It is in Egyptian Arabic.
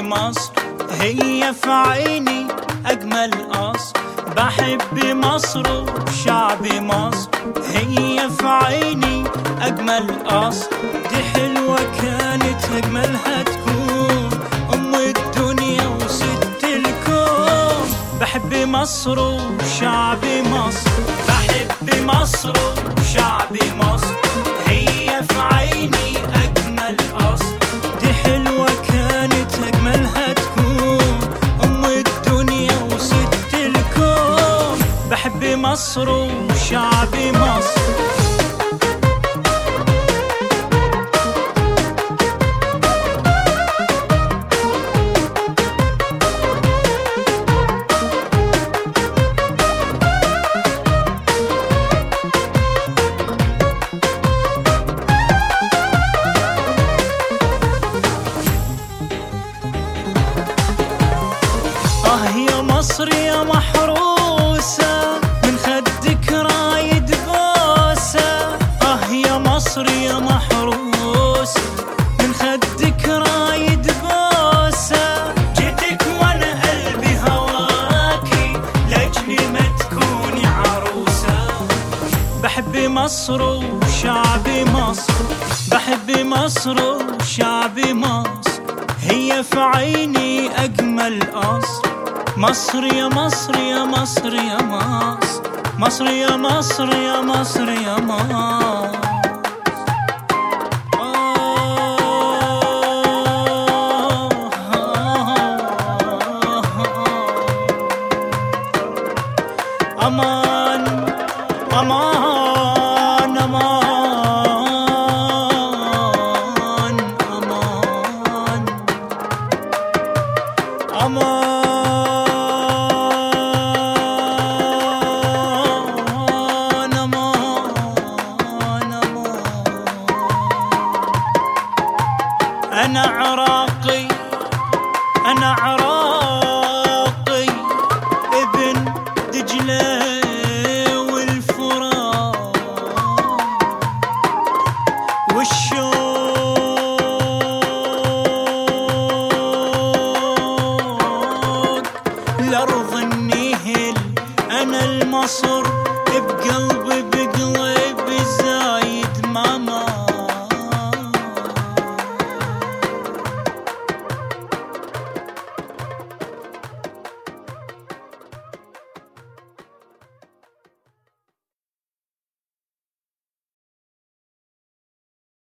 مصر هي في عيني أجمل قصر بحب مصر وشعب مصر هي في عيني أجمل قصر دي حلوة كانت أجملها تكون أم الدنيا وست الكون بحب مصر وشعب مصر بحب مصر وشعب مصر هي في عيني أجمل قصر دي حلوة كانت أجملها تكون أم الدنيا وست الكون بحب مصر وشعب مصر آه يا مصر يا محروسة من خدك رايد بوسة آه يا مصر يا محروسة من خدك رايد بوسة جيتك وانا قلبي هواكي لاجلي ما تكوني عروسة بحب مصر وشعب مصر بحب مصر وشعب مصر هي في عيني أجمل قصر مصر يا مصر يا مصر يا مصر مصر يا مصر يا مصر يا مصر أمان أمان